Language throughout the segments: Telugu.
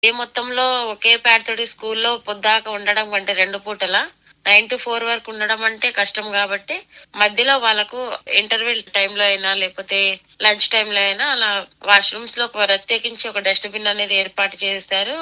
ఏ మొత్తంలో ఒకే ప్యాడ్ తోటి స్కూల్లో పొద్దాక ఉండడం అంటే రెండు పూటల నైన్ టు ఫోర్ వరకు ఉండడం అంటే కష్టం కాబట్టి మధ్యలో వాళ్ళకు ఇంటర్వెల్ టైంలో అయినా లేకపోతే లంచ్ టైంలో అయినా అలా వాష్రూమ్స్ లో ఒక ప్రత్యేకించి ఒక డస్ట్బిన్ అనేది ఏర్పాటు చేశారు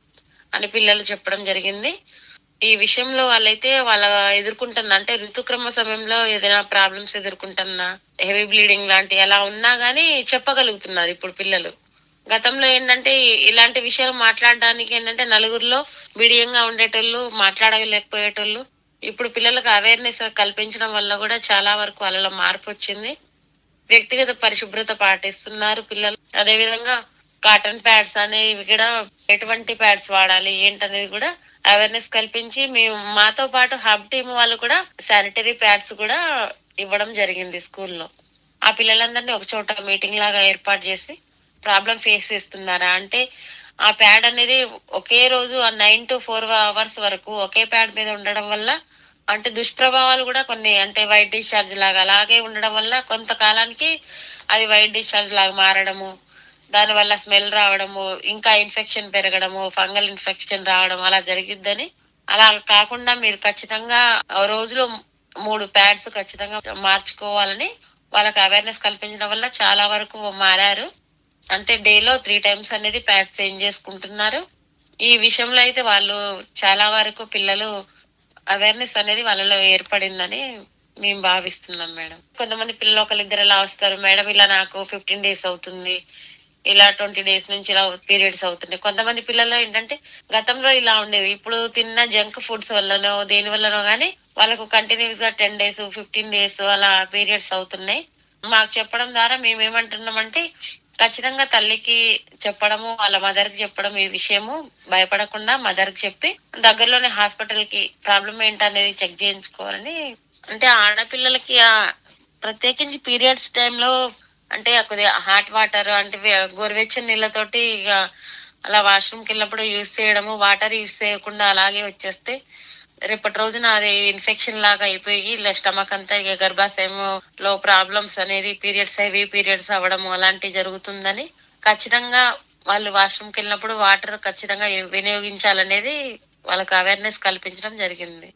అని పిల్లలు చెప్పడం జరిగింది ఈ విషయంలో వాళ్ళైతే వాళ్ళ ఎదుర్కొంటున్న అంటే ఋతుక్రమ సమయంలో ఏదైనా ప్రాబ్లమ్స్ ఎదుర్కొంటున్నా హెవీ బ్లీడింగ్ లాంటి అలా ఉన్నా గానీ చెప్పగలుగుతున్నారు ఇప్పుడు పిల్లలు గతంలో ఏంటంటే ఇలాంటి విషయాలు మాట్లాడడానికి ఏంటంటే నలుగురిలో బిడియంగా ఉండేటోళ్ళు మాట్లాడలేకపోయేటోళ్ళు ఇప్పుడు పిల్లలకు అవేర్నెస్ కల్పించడం వల్ల కూడా చాలా వరకు వాళ్ళలో మార్పు వచ్చింది వ్యక్తిగత పరిశుభ్రత పాటిస్తున్నారు పిల్లలు అదే విధంగా కాటన్ ప్యాడ్స్ అనేవి కూడా ఎటువంటి ప్యాడ్స్ వాడాలి ఏంటనేది కూడా అవేర్నెస్ కల్పించి మేము మాతో పాటు హబ్ టీమ్ వాళ్ళు కూడా శానిటరీ ప్యాడ్స్ కూడా ఇవ్వడం జరిగింది స్కూల్లో ఆ పిల్లలందరినీ ఒక చోట మీటింగ్ లాగా ఏర్పాటు చేసి ప్రాబ్లం ఫేస్ చేస్తున్నారా అంటే ఆ ప్యాడ్ అనేది ఒకే రోజు ఆ నైన్ టు ఫోర్ అవర్స్ వరకు ఒకే ప్యాడ్ మీద ఉండడం వల్ల అంటే దుష్ప్రభావాలు కూడా కొన్ని అంటే వైట్ డిశ్చార్జ్ లాగా అలాగే ఉండడం వల్ల కొంతకాలానికి అది వైట్ డిశ్చార్జ్ లాగా మారడము దాని వల్ల స్మెల్ రావడము ఇంకా ఇన్ఫెక్షన్ పెరగడము ఫంగల్ ఇన్ఫెక్షన్ రావడం అలా జరిగిద్దని అలా కాకుండా మీరు ఖచ్చితంగా ఆ రోజులో మూడు ప్యాడ్స్ ఖచ్చితంగా మార్చుకోవాలని వాళ్ళకి అవేర్నెస్ కల్పించడం వల్ల చాలా వరకు మారారు అంటే డేలో త్రీ టైమ్స్ అనేది ప్యాడ్స్ చేంజ్ చేసుకుంటున్నారు ఈ విషయంలో అయితే వాళ్ళు చాలా వరకు పిల్లలు అవేర్నెస్ అనేది వాళ్ళలో ఏర్పడిందని మేము భావిస్తున్నాం మేడం కొంతమంది పిల్లలు ఒకరిద్దరు ఇలా వస్తారు మేడం ఇలా నాకు ఫిఫ్టీన్ డేస్ అవుతుంది ఇలా ట్వంటీ డేస్ నుంచి ఇలా పీరియడ్స్ అవుతున్నాయి కొంతమంది పిల్లలు ఏంటంటే గతంలో ఇలా ఉండేది ఇప్పుడు తిన్న జంక్ ఫుడ్స్ వల్లనో దేని వల్లనో గానీ వాళ్ళకు కంటిన్యూస్ గా టెన్ డేస్ ఫిఫ్టీన్ డేస్ అలా పీరియడ్స్ అవుతున్నాయి మాకు చెప్పడం ద్వారా మేము ఏమంటున్నామంటే ఖచ్చితంగా తల్లికి చెప్పడము వాళ్ళ మదర్ కి చెప్పడం ఈ విషయము భయపడకుండా మదర్ కి చెప్పి దగ్గరలోనే హాస్పిటల్ కి ప్రాబ్లం ఏంటనేది చెక్ చేయించుకోవాలని అంటే ఆడపిల్లలకి ఆ ప్రత్యేకించి పీరియడ్స్ టైంలో అంటే కొద్దిగా హాట్ వాటర్ అంటే వే- గోరువెచ్చని నీళ్ళతోటి ఇక అలా వాష్రూమ్ కి వెళ్ళినప్పుడు యూస్ చేయడము వాటర్ యూస్ చేయకుండా అలాగే వచ్చేస్తే రేపటి రోజున అది ఇన్ఫెక్షన్ లాగా అయిపోయి ఇలా స్టమక్ అంతా ఇక గర్భాశయంలో ప్రాబ్లమ్స్ అనేది పీరియడ్స్ హెవీ పీరియడ్స్ అవ్వడము అలాంటివి జరుగుతుందని ఖచ్చితంగా వాళ్ళు వాష్రూమ్ కి వెళ్ళినప్పుడు వాటర్ ఖచ్చితంగా వినియోగించాలనేది వాళ్ళకి అవేర్నెస్ కల్పించడం జరిగింది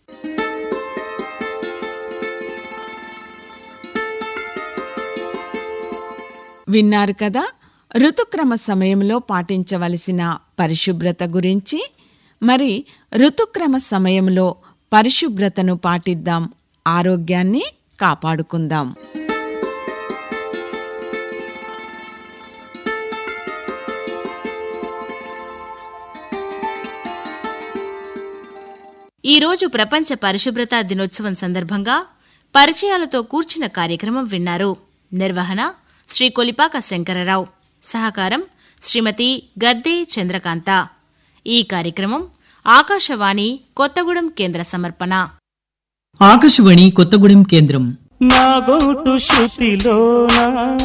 విన్నారు కదా ఋతుక్రమ సమయంలో పాటించవలసిన పరిశుభ్రత గురించి మరి ఋతుక్రమ సమయంలో పరిశుభ్రతను పాటిద్దాం ఆరోగ్యాన్ని కాపాడుకుందాం ఈ రోజు ప్రపంచ పరిశుభ్రతా దినోత్సవం సందర్భంగా పరిచయాలతో కూర్చిన కార్యక్రమం విన్నారు నిర్వహణ శ్రీ కొలిపాక శంకరరావు సహకారం శ్రీమతి గద్దే చంద్రకాంత ఈ కార్యక్రమం ఆకాశవాణి కొత్తగూడెం కేంద్ర సమర్పణ ఆకాశవాణి కొత్తగూడెం కేంద్రం నా గోటు శృతిలోనా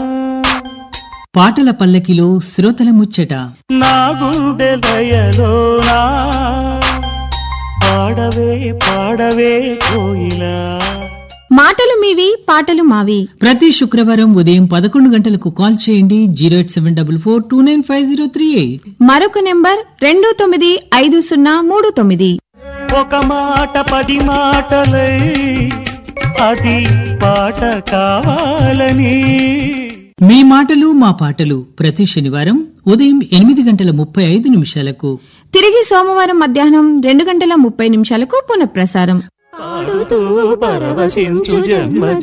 పాటల పల్లకిలో శ్రోతల ముచ్చట నా గుండె లయలోనా పాడవే పాడవే కోయిలా మాటలు మీవి పాటలు మావి ప్రతి శుక్రవారం ఉదయం పదకొండు గంటలకు కాల్ చేయండి zero eight seven double four two nine five zero three eight మరొక నెంబర్ రెండు తొమ్మిది ఐదు సున్నా మూడు తొమ్మిది ఒక మాట పది మాటలై అది పాట కావాలని మీ మాటలు మా పాటలు ప్రతి శనివారం ఉదయం ఎనిమిది గంటల ముప్పై ఐదు నిమిషాలకు తిరిగి సోమవారం మధ్యాహ్నం రెండు గంటల ముప్పై నిమిషాలకు పునఃప్రసారం పాడుతూ పరవశించు జన్మ